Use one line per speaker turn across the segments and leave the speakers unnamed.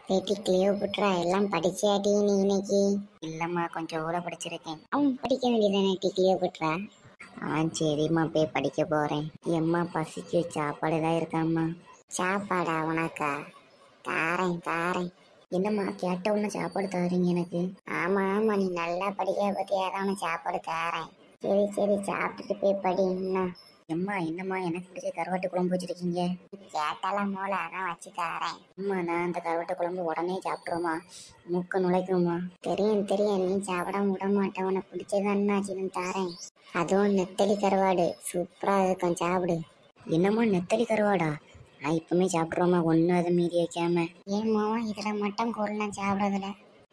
பேட்டி கிளியோ புட்ரா எல்லாம் படிச்சியாட்டி நீ இன்னைக்கு இல்லம்மா கொஞ்சம் கூட படிச்சிருக்கேன் அவன் படிக்க வேண்டியதானே டி கிளியோ புட்ரா ஆ சரிம்மா போய் படிக்க போறேன் எம்மா பசிக்கு சாப்பாடு தான் இருக்காம்மா சாப்பாடா உனக்கா தாரேன் தாரேன் என்னம்மா கேட்ட உடனே சாப்பாடு தரீங்க எனக்கு ஆமா ஆமா நீ நல்லா படிக்க பத்தி ஏதாவது சாப்பாடு தாரேன் சரி சரி சாப்பிட்டுட்டு போய் படி இன்னும் எம்மா என்னம்மா எனக்கு பிடிச்ச கருவாட்டு குழம்பு வச்சிருக்கீங்க கேட்டாலாம் மூல அதான் வச்சு தாரேன் அம்மா நான் அந்த கருவாட்டு குழம்பு உடனே சாப்பிட்ருமா மூக்க நுழைக்குமா தெரியும் தெரியும் நீ சாப்பிடாம விட மாட்டேன் உனக்கு பிடிச்சதான்னு தாரேன் அதுவும் நெத்தலி கருவாடு சூப்பரா இருக்கும் சாப்பிடு என்னம்மா நெத்தலி கருவாடா நான் இப்பவுமே சாப்பிட்றோமா ஒன்றும் அதை மீறி வைக்காம ஏமாவா இதில் மட்டும் கொள்ளலாம் சாப்பிட்றதுல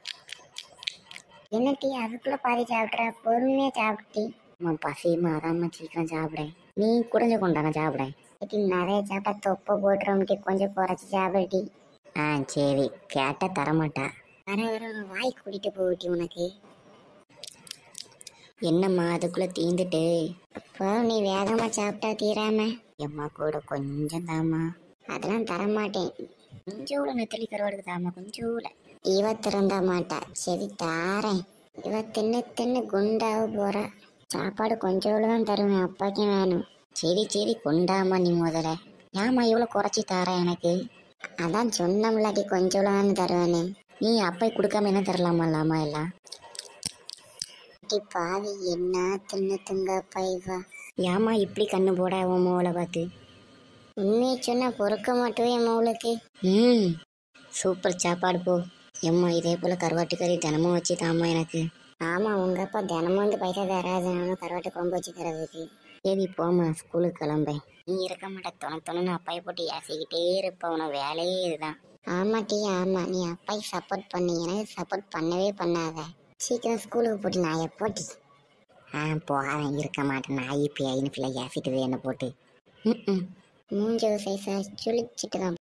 என்ன டீ அதுக்குள்ள பாதி சாப்பிட்ற பொறுமையா சாப்பிட்டு அம்மா பசியுமா அதாம்மா சீக்கிரம் சாப்பிடேன் நீ குறைஞ்ச கொண்டான சாப்பிடேன் டீ நிறைய சாப்பிட்டா தொப்பை போட்டுரும் டீ கொஞ்சம் குறைச்சி சாப்பிடு ஆ சரி கேட்டா தரமாட்டா வர வர வாய் கூட்டிட்டு போகட்டி உனக்கு என்னம்மா அதுக்குள்ள தீந்துட்டு அப்போ நீ வேகமா சாப்பிட்டா தீராம எம்மா கூட கொஞ்சம் தாம்மா அதெல்லாம் தரமாட்டேன் கொஞ்சம் நெத்தலி கருவாடுக்கு தாம்மா கொஞ்சம் இவ திறந்த மாட்டா சரி தாரேன் இவ தின்னு தின்னு குண்டாக போறா சாப்பாடு கொஞ்சோடு தான் தருவேன் அப்பாக்கும் வேணும் சரி சரி கொண்டாமா நீ முதல்ல ஏம்மா இவ்வளோ குறைச்சி தாரேன் எனக்கு அதான் சொன்னோம்லாட்டி கொஞ்சோடு தான் தருவேன்னு நீ அப்பை கொடுக்காம என்ன தரலாமா இல்லாமா எல்லாம் அடி பாவி என்ன தின்னு திங்க பைவா ஏமா இப்படி கண்ணு போட உன் மோளை பார்த்து உண்மையை சொன்னா பொறுக்க மாட்டோம் என் மவுளுக்கு ம் சூப்பர் சாப்பாடு போ எம்மா இதே போல கருவாட்டு கறி தினமும் வச்சு தாமா எனக்கு ஆமா உங்க அப்பா தினமும் வந்து பைசா தராது நானும் கருவாட்டு குழம்பு வச்சு தரதுக்கு சரி போமா ஸ்கூலுக்கு கிளம்பேன் நீ இருக்க மாட்ட துணை துணைன்னு அப்பாயை போட்டு ஏசிக்கிட்டே இருப்ப உனக்கு வேலையே இதுதான் ஆமா டி ஆமா நீ அப்பாய்க்கு சப்போர்ட் பண்ணி எனக்கு சப்போர்ட் பண்ணவே பண்ணாத சீக்கிரம் ஸ்கூலுக்கு போட்டு நான் எப்போட்டி ஆ போகிறேன் இருக்க மாட்டேன் நாய் பேயின்னு பிள்ளை ஏசிட்டுது என்ன போட்டு ம் ம் மூஞ்ச சைஸா சுழிச்சிட்டு தான்